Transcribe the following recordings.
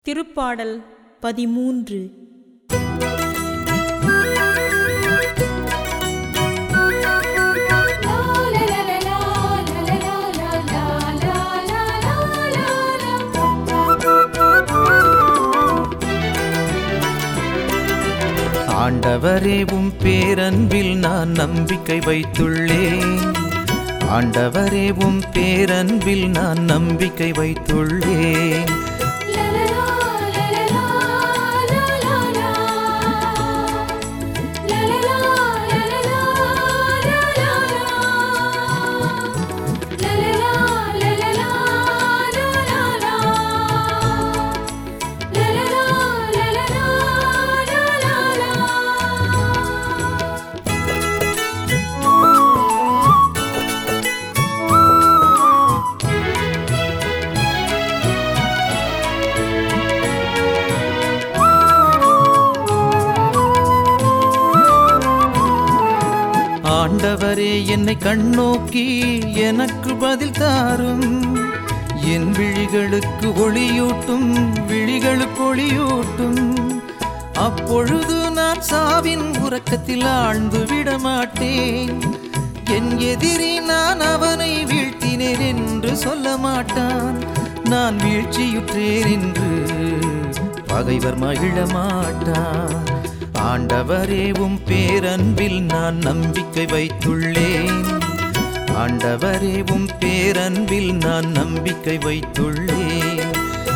திருப்பாடல் பதிமூன்று ஆண்டவரே உம் பேரன்பில் நான் நம்பிக்கை வைத்துள்ளேன் ஆண்டவரே உம் பேரன்பில் நான் நம்பிக்கை வைத்துள்ளேன் ஆண்டவரே என்னை கண்ணோக்கி எனக்கு பதில் தாரும் என் விழிகளுக்கு ஒளியூட்டும் விழிகளுக்கு ஒளியூட்டும் அப்பொழுது நான் சாவின் உறக்கத்தில் ஆழ்ந்து விட மாட்டேன் என் எதிரி நான் அவனை வீழ்த்தினேன் என்று சொல்ல மாட்டான் நான் வீழ்ச்சியுற்றேன் என்று பகைவர் மகிழ மாட்டான் ஆண்டவரே உம் பேரன்பில் நான் நம்பிக்கை வைத்துள்ளேன் ஆண்டவரே உம் பேரன்பில் நான் நம்பிக்கை வைத்துள்ளேன்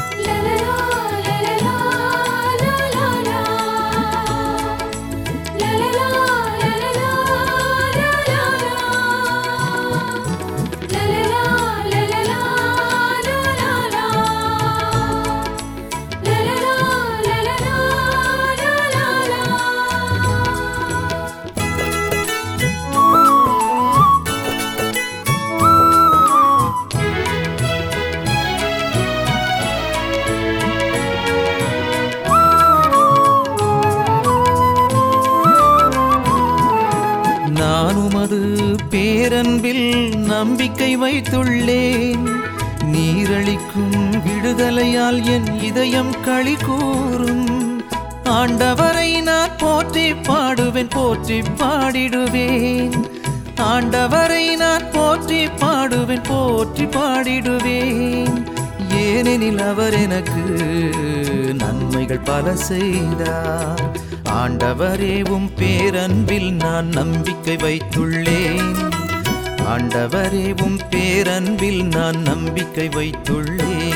நான் உமது பேரன்பில் நம்பிக்கை வைத்துள்ளேன் நீரளிக்கும் விடுதலையால் என் இதயம் களி கூறும் ஆண்டவரை நான் போற்றி பாடுவேன் போற்றி பாடிடுவேன் ஆண்டவரை நான் போற்றி பாடுவேன் போற்றி பாடிடுவேன் ஏனெனில் அவர் எனக்கு நன்மைகள் பல செய்தார் ஆண்டவரே உம் பேரன்பில் நான் நம்பிக்கை வைத்துள்ளேன் ஆண்டவரே உம் பேரன்பில் நான் நம்பிக்கை வைத்துள்ளேன்